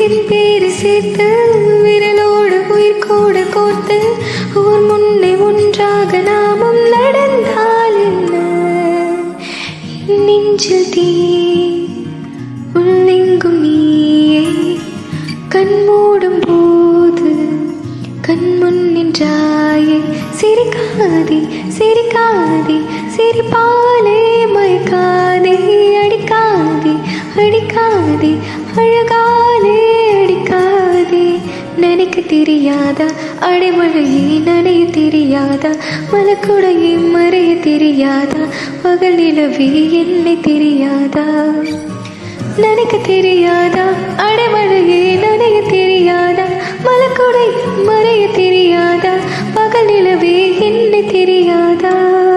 என் பேரு சேர்த்து விரலோடு உயிர் கூட கோர்த்து ஊர் முன்னே ஒன்றாக நாமும் நடந்தால் என்ன என் நெஞ்சில் தீ உள்ளெங்கும் நீயே கண் மூடும் போது கண் முன் நின்றாயே சிரிக்காதே சிரிக்காதே சிரிப்பாலே மயக்காதே அடிக்காதே அடிக்காதே அழகாலே அடிக்காதே நினைக்க தெரியாதா அடைமழையே நனைய தெரியாதா மலக்குடையே மறைய தெரியாதா பகல் நிலவே என்னை தெரியாதா நினைக்க தெரியாதா அடைமழையே நனைய தெரியாதா மலக்குடை மறைய தெரியாதா பகல் நிலவே என்னை தெரியாதா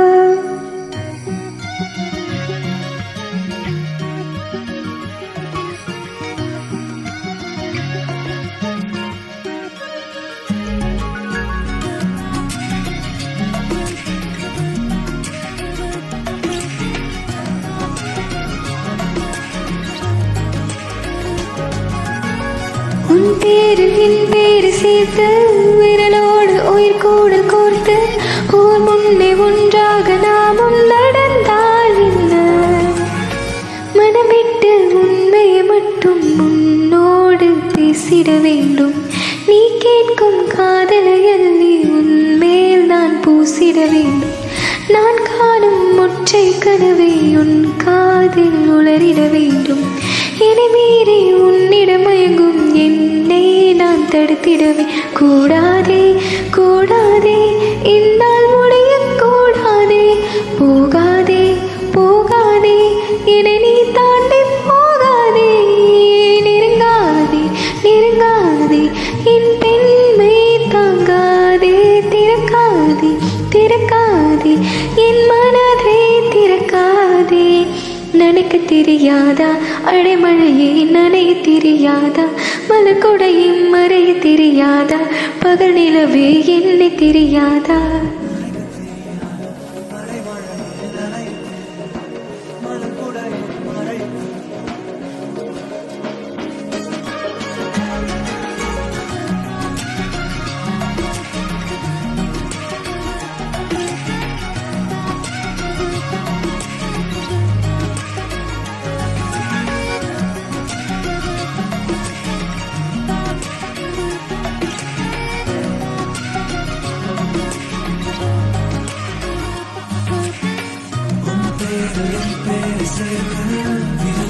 உன் பேரில் என் பேரு சேர்த்து விரலோடு உயிர் கூட கோர்த்து ஊர் முன்னே ஒன்றாக நாமும் நடந்தால் என்ன மனமிட்டு உண்மையை மட்டும் உன்னோடு பேசிட வேண்டும் நீ கேட்கும் காதலை அள்ளி உன்மேல் நான் பூசிட வேண்டும் நான் காணும் ஒற்றை கனவை உன் காதில் உளறிட வேண்டும் என்னை மீறி உன்னிடம் மயங்கும் என்னை நான் தடுத்திடவே கூடாதே கூடாதே இந்நாள் முடிய கூடாதே போகாதே போகாதே என்னை நீ தாண்டி போகாதே நெருங்காதே நெருங்காதே என் பெண்மை தாங்காதே திறக்காதே திறக்காதே என் மனதை திறக்காதே நினைக்க தெரியாதா அடைமழையே நனைய தெரியாதா மலக்குடையும் மறைய தெரியாதா பகல் நிலவே என்னை தெரியாதா பேரு என் பேரு சேர்த்து